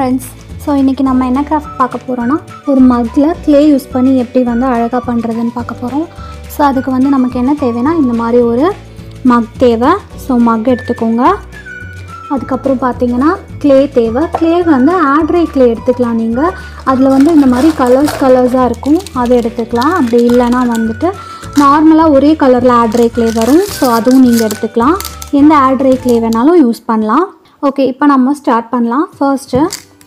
friends so இன்றைக்கி நம்ம என்ன கிராஃப்ட் பார்க்க போகிறோன்னா ஒரு மக்கில் க்ளே யூஸ் பண்ணி எப்படி வந்து அழகாக பண்ணுறதுன்னு பார்க்க போகிறோம் ஸோ அதுக்கு வந்து நமக்கு என்ன தேவைன்னா இந்த மாதிரி ஒரு மக் தேவை ஸோ மக் எடுத்துக்கோங்க அதுக்கப்புறம் பார்த்தீங்கன்னா க்ளே தேவை க்ளே வந்து ஆட்ரை க்ளே எடுத்துக்கலாம் நீங்கள் அதில் வந்து இந்த மாதிரி கலர்ஸ் கலர்ஸாக இருக்கும் அதை எடுத்துக்கலாம் அப்படி இல்லைன்னா வந்துட்டு நார்மலாக ஒரே கலரில் ஆட்ரை க்ளே வரும் ஸோ அதுவும் நீங்கள் எடுத்துக்கலாம் எந்த ஆட்ரை க்ளே வேணாலும் யூஸ் பண்ணலாம் ஓகே இப்போ நம்ம ஸ்டார்ட் பண்ணலாம் ஃபர்ஸ்ட்டு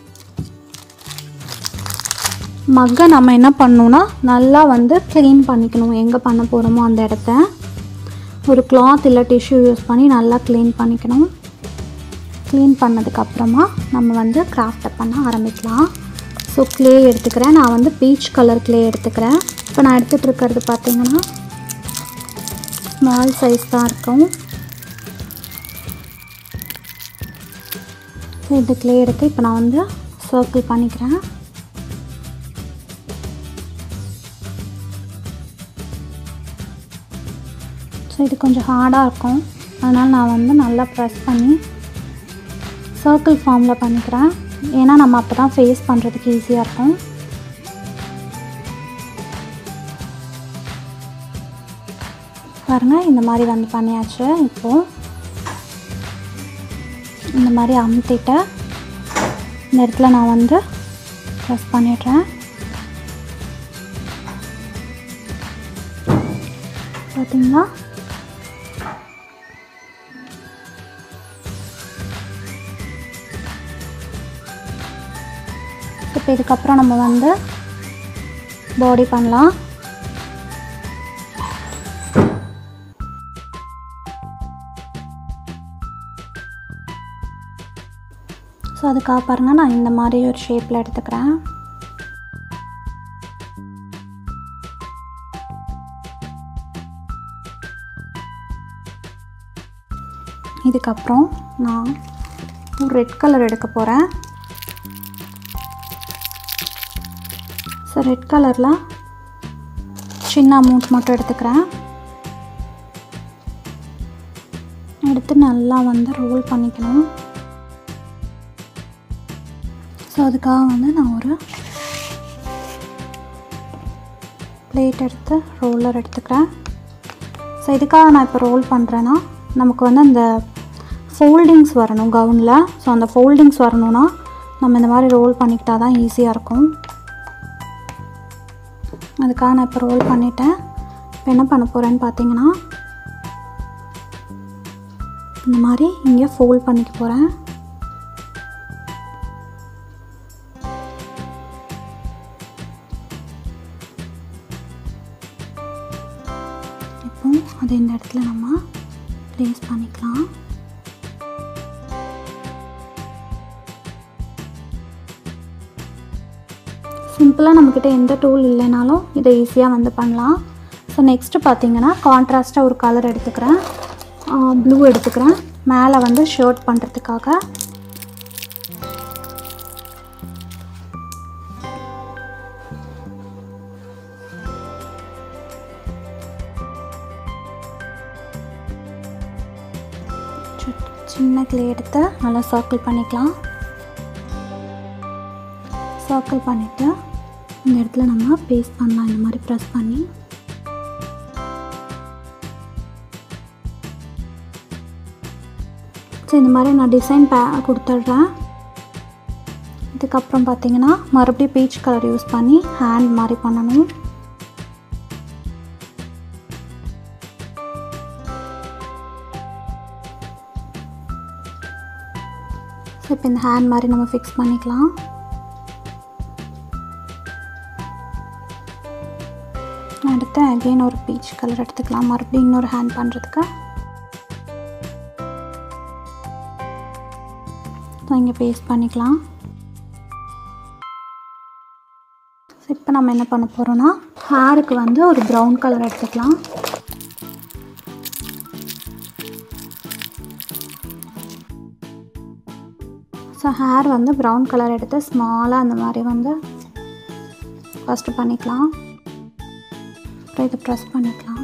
மக்கை நம்ம என்ன பண்ணணும்னா நல்லா வந்து க்ளீன் பண்ணிக்கணும் எங்கே பண்ண போகிறோமோ அந்த இடத்த ஒரு கிளாத் இல்லை டிஷ்யூ யூஸ் பண்ணி நல்லா க்ளீன் பண்ணிக்கணும் க்ளீன் பண்ணதுக்கப்புறமா நம்ம வந்து கிராஃப்டை பண்ண ஆரம்பிக்கலாம் ஸோ க்ளே எடுத்துக்கிறேன் நான் வந்து பீச் கலர் க்ளே எடுத்துக்கிறேன் இப்போ நான் எடுத்துகிட்டு இருக்கிறது பார்த்தீங்கன்னா ஸ்மால் சைஸ் தான் இருக்கும் ஸோ இந்த க்ளே எடுத்து இப்போ நான் வந்து சர்க்கிள் பண்ணிக்கிறேன் ஸோ இது கொஞ்சம் ஹார்டாக இருக்கும் அதனால் நான் வந்து நல்லா ப்ரெஸ் பண்ணி சர்க்கிள் ஃபார்மில் பண்ணிக்கிறேன் ஏன்னா நம்ம அப்போ தான் ஃபேஸ் பண்ணுறதுக்கு ஈஸியாக இருக்கும் பாருங்கள் இந்த மாதிரி வந்து பண்ணியாச்சு இப்போது இந்த மாதிரி அமுத்திட்டு இந்த இடத்துல நான் வந்து ப்ரெஸ் பண்ணிடுறேன் பார்த்தீங்களா இப்போ இதுக்கப்புறம் நம்ம வந்து பாடி பண்ணலாம் ஸோ அதுக்காக பாருங்கள் நான் இந்த மாதிரி ஒரு ஷேப்பில் எடுத்துக்கிறேன் இதுக்கப்புறம் நான் ஒரு ரெட் கலர் எடுக்க போகிறேன் ஸோ ரெட் கலரில் சின்ன அமௌண்ட் மட்டும் எடுத்துக்கிறேன் எடுத்து நல்லா வந்து ரோல் பண்ணிக்கணும் ஸோ அதுக்காக வந்து நான் ஒரு பிளேட் எடுத்து ரோலர் எடுத்துக்கிறேன் ஸோ இதுக்காக நான் இப்போ ரோல் பண்ணுறேன்னா நமக்கு வந்து அந்த ஃபோல்டிங்ஸ் வரணும் கவுனில் ஸோ அந்த ஃபோல்டிங்ஸ் வரணும்னா நம்ம இந்த மாதிரி ரோல் பண்ணிக்கிட்டா தான் ஈஸியாக இருக்கும் அதுக்காக நான் இப்போ ரோல் பண்ணிட்டேன் இப்போ என்ன பண்ண போகிறேன்னு பார்த்தீங்கன்னா இந்த மாதிரி இங்கே ஃபோல்ட் பண்ணிக்க போகிறேன் இப்போ அது இந்த இடத்துல நம்ம ப்ளேஸ் பண்ணிக்கலாம் சிம்பிளாக நம்மக்கிட்ட எந்த டூல் இல்லைனாலும் இதை ஈஸியாக வந்து பண்ணலாம் ஸோ நெக்ஸ்ட்டு பார்த்தீங்கன்னா கான்ட்ராஸ்ட்டாக ஒரு கலர் எடுத்துக்கிறேன் ப்ளூ எடுத்துக்கிறேன் மேலே வந்து ஷர்ட் பண்ணுறதுக்காக சின்ன கிளே எடுத்து நல்லா சர்க்கிள் பண்ணிக்கலாம் சர்க்கிள் பண்ணிவிட்டு இந்த இடத்துல நம்ம பேஸ்ட் பண்ணலாம் இந்த மாதிரி ப்ரெஸ் பண்ணி ஸோ இந்த மாதிரி நான் டிசைன் பே கொடுத்துட்றேன் இதுக்கப்புறம் பார்த்தீங்கன்னா மறுபடியும் பீச் கலர் யூஸ் பண்ணி ஹேண்ட் மாதிரி பண்ணணும் ஸோ இப்போ இந்த ஹேண்ட் மாதிரி நம்ம ஃபிக்ஸ் பண்ணிக்கலாம் அடுத்து அகெயின் ஒரு பீச் கலர் எடுத்துக்கலாம் மறுபடியும் இன்னொரு ஹேண்ட் பண்ணுறதுக்கு ஸோ இங்கே பேஸ்ட் பண்ணிக்கலாம் ஸோ இப்போ நம்ம என்ன பண்ண போகிறோன்னா ஹேருக்கு வந்து ஒரு ப்ரௌன் கலர் எடுத்துக்கலாம் ஸோ ஹேர் வந்து ப்ரௌன் கலர் எடுத்து ஸ்மாலாக அந்த மாதிரி வந்து ஃபஸ்ட்டு பண்ணிக்கலாம் அப்புறம் இதை ப்ரெஸ் பண்ணிக்கலாம்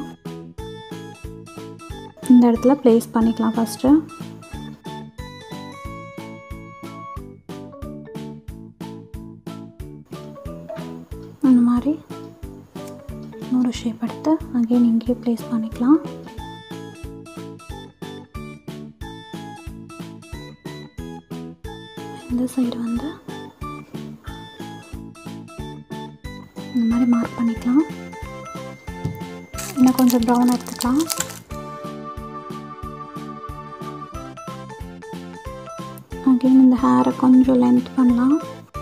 இந்த இடத்துல ப்ளேஸ் பண்ணிக்கலாம் ஃபஸ்ட்டு அந்த மாதிரி இன்னொரு ஷேப் எடுத்து அகைன் இங்கேயே ப்ளேஸ் பண்ணிக்கலாம் இந்த சைடு வந்து இந்த மாதிரி மார்க் பண்ணிக்கலாம் இன்னும் கொஞ்சம் ப்ரௌன் எடுத்துக்கலாம் அகைன் இந்த ஹேரை கொஞ்சம் லென்த் பண்ணலாம்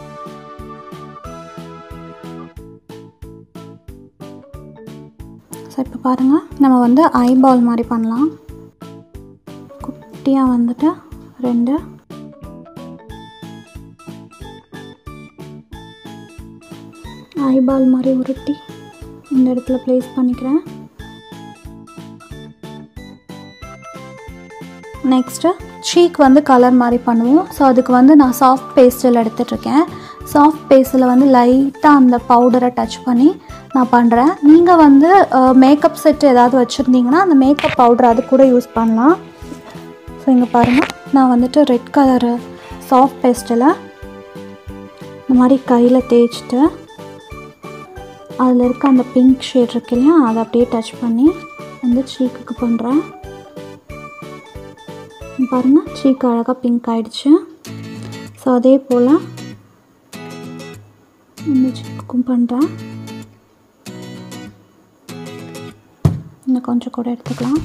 ஸோ இப்போ பாருங்கள் நம்ம வந்து ஐபால் மாதிரி பண்ணலாம் குட்டியாக வந்துட்டு ரெண்டு ஐபால் மாதிரி உருட்டி இந்த இடத்துல ப்ளேஸ் பண்ணிக்கிறேன் நெக்ஸ்ட்டு சீக் வந்து கலர் மாதிரி பண்ணுவோம் ஸோ அதுக்கு வந்து நான் சாஃப்ட் பேஸ்டில் எடுத்துகிட்ருக்கேன் சாஃப்ட் பேஸ்டில் வந்து லைட்டாக அந்த பவுடரை டச் பண்ணி நான் பண்ணுறேன் நீங்கள் வந்து மேக்கப் செட் ஏதாவது வச்சுருந்தீங்கன்னா அந்த மேக்கப் பவுடர் அது கூட யூஸ் பண்ணலாம் ஸோ இங்கே பாருங்கள் நான் வந்துட்டு ரெட் கலரு சாஃப்ட் பேஸ்டில் இந்த மாதிரி கையில் தேய்ச்சிட்டு அதில் இருக்க அந்த பிங்க் ஷேட் இருக்கு இல்லையா அதை அப்படியே டச் பண்ணி வந்து சீக்குக்கு பண்ணுறேன் பாருங்கள் சீக்கு அழகாக பிங்க் ஆகிடுச்சு ஸோ அதே போல் இந்த சீக்குக்கும் பண்ணுறேன் இன்னும் கொஞ்சம் கூட எடுத்துக்கலாம்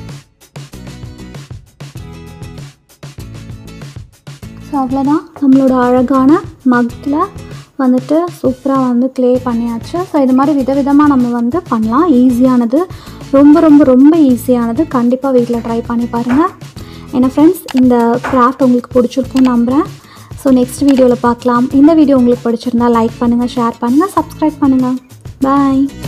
ஸோ அவ்வளோதான் நம்மளோட அழகான மக்கில் வந்துட்டு சூப்பராக வந்து க்ளே பண்ணியாச்சு ஸோ இது மாதிரி விதவிதமாக நம்ம வந்து பண்ணலாம் ஈஸியானது ரொம்ப ரொம்ப ரொம்ப ஈஸியானது கண்டிப்பாக வீட்டில் ட்ரை பண்ணி பாருங்கள் ஏன்னா ஃப்ரெண்ட்ஸ் இந்த கிராஃப்ட் உங்களுக்கு பிடிச்சிருக்கும்னு நம்புகிறேன் ஸோ நெக்ஸ்ட் வீடியோவில் பார்க்கலாம் இந்த வீடியோ உங்களுக்கு பிடிச்சிருந்தா லைக் பண்ணுங்கள் ஷேர் பண்ணுங்கள் சப்ஸ்கிரைப் பண்ணுங்கள் பாய்